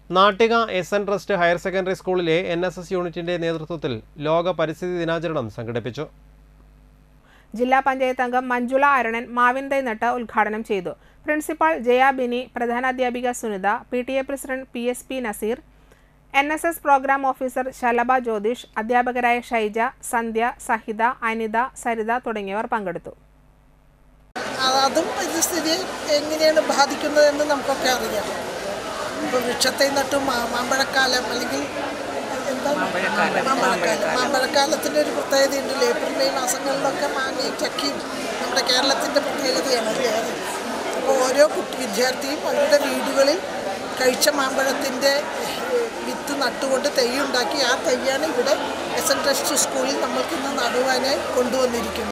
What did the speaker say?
Nattika S N trust higher secondary സ്കൂളിലെ N S S യൂണിറ്റിന്റെ നേതൃത്വത്തിൽ ലോക പരിസ്ഥിതി ദിനാചരണം സംഘടിപ്പിച്ചു ജില്ലാ പഞ്ചായത്ത് അംഗം മഞ്ജുള അരുണൻ മാവിൻ തൈ നട്ട് ഉദ്ഘാടനം ചെയ്തു പ്രിൻസിപ്പാൾ ജയ ബിനി പ്രധാനാധ്യാപിക Sunitha P T A president P S P Naseer N S S programme officer Shalabha Jyothish അധ്യാപകരായ ഷൈജ സന്ധ്യ സഹിത അനിത സരിത തുടങ്ങിയവർ പങ്കെടുത്തു അത് അതും പരിസ്ഥിതിയെ എങ്ങനെയാണ് ബാധിക്കുന്നതെന്ന് നമുക്കൊക്കെ അറിയാം ഇപ്പോൾ വൃക്ഷത്തെ നട്ടും മാ- മാമ്പഴക്കാലം അല്ലെങ്കിൽ എന്താ മാമ്പഴക്കാലം മാമ്പഴക്കാലത്തിൻ്റെ ഒരു പ്രത്യേകത ഉണ്ടല്ലോ ഏപ്രിൽ മെയ് മാസങ്ങളിലൊക്കെ മാങ്ങയും ചക്കയും നമ്മുടെ കേരളത്തിൻ്റെ പ്രത്യേകതയാണ് അല്ലേ അത് അപ്പോൾ ഓരോ കുട്ടി വിദ്യാർത്ഥിയും അവരുടെ വീടുകളിൽ കഴിച്ച മാമ്പഴത്തിൻ്റെ വിത്ത് നട്ടുകൊണ്ട് തൈ ഉണ്ടാക്കി ആ തൈയാണ് ഇവിടെ എസ് എൻ ട്രസ്റ്റ് സ്കൂളിൽ നമ്മൾക്ക് ഇന്ന് നടുവാനായി കൊണ്ടുവന്നിരിക്കുന്നത്